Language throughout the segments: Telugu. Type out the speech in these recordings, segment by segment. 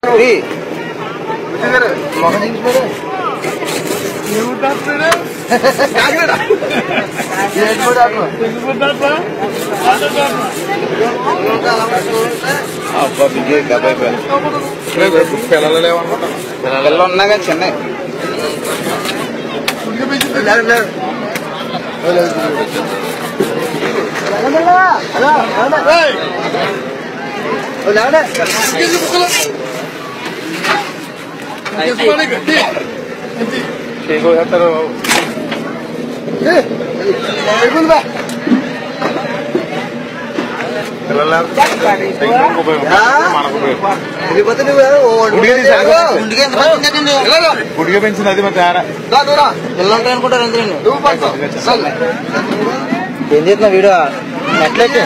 అబ్బా బిజీ డెబ్బై పిల్లలు లేవనుకుంటా పిల్లలు ఉన్నా కానీ చిన్న చేయగలుగుతారు పిల్లలు మనకు గుడిగా పెంచింది అది మరి తేడా పిల్లలు అనుకుంటారు అందరూ ఏం చేస్తున్నా వీడియో ఎట్లయితే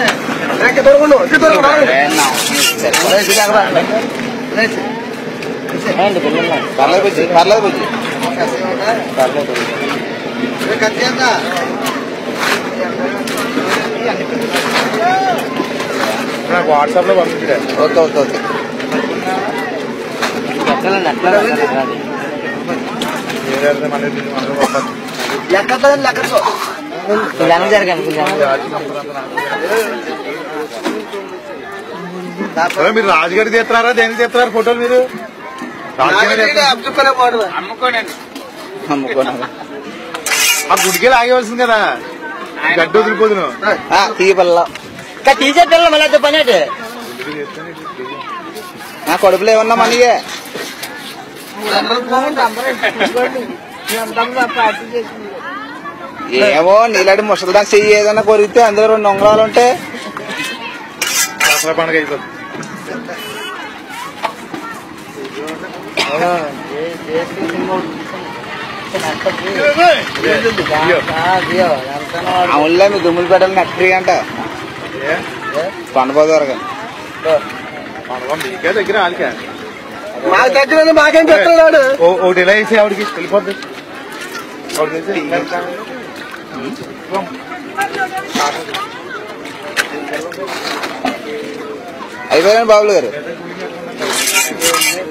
పర్లేదు బుజ్జి పర్లేదు బుజ్జి పర్లేదు నాకు వాట్సాప్ లో పంపించాడు ఓకే ఓకే ఓకే ఎట్లండి ఎట్లా ఏదైతే మన అందరూ పంపాలి. వెనక జరగండి అరే మీరు రాజుగారి తీస్తున్నారా దేనికి తీస్తున్నారు ఫోటోలు మీరు రాజుగారి తీస్తున్నారు. అమ్ముకోండి ఆ గుడికి ఆగవలసింది కదా గడ్డి వదిలిపోదును తీయ పిల్ల తీసే పిల్ల మళ్ళీ పని అంటే నా కడుపులో ఏమన్నా మనీయే ఏమో నీలాంటి ముసలిదాన్ని చెయ్యి ఏదైనా కొరిగితే అందులో రెండు ఉంగరాలు ఉంటే దసరా పండుగ అయిపోతుంది అవునులే మీ దుమ్ములు పెట్టాలి నెట్ ఫ్రీ అంట ఏ? కొండపోదవరగా పండుగ మీకే దగ్గర వాళ్ళకే మాకు దగ్గర మాకేం చెప్తున్నాడు ఓ- ఒకటి ఇలా వేసి ఆవిడకి వెళ్ళిపోద్ది ఆవిడకి వేసి అయిపోయాను బాబులు గారు